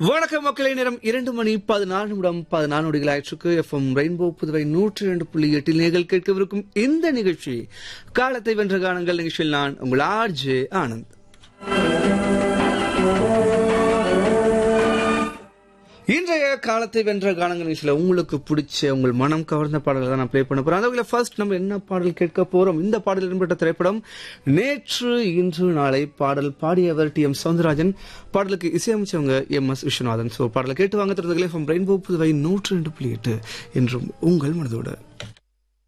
வணக்கம் மக்களை நேரம் இரண்டு மணி பதினாறு நிமிடம் பதினாறு நொடிகள் ஆயிற்றுக்கு எஃப்எம் ரெயின்போ புதுவை நூற்றி இரண்டு புள்ளி எட்டில் நீங்கள் கேட்கவிருக்கும் இந்த நிகழ்ச்சி காலத்தை வென்ற கானங்கள் நிகழ்ச்சியில் நான் உங்கள் ஆர்ஜே ஆனந்த் இன்றைய காலத்தை வென்ற கானங்கள் நிகழ்ச்சியில் உங்களுக்கு பிடிச்ச உங்கள் மனம் கவர்ந்த பாடல்களை தான் நான் ப்ளே பண்ண போறேன் அதுல ஃபர்ஸ்ட் நம்ம என்ன பாடல் கேட்க போறோம் இந்த பாடல் இடம்பெற்ற திரைப்படம் நேற்று இன்று நாளை பாடல் பாடியவர் டி எம் சவுந்தரராஜன் பாடலுக்கு இசையமைச்சவங்க எம் எஸ் விஸ்வநாதன் ஸோ பாடலை கேட்டு வாங்க திறந்தங்களே ஃப்ரம் ரெயின்போ புதுவை நூற்று ரெண்டு புள்ளி எட்டு என்றும் உங்கள் மனதோடு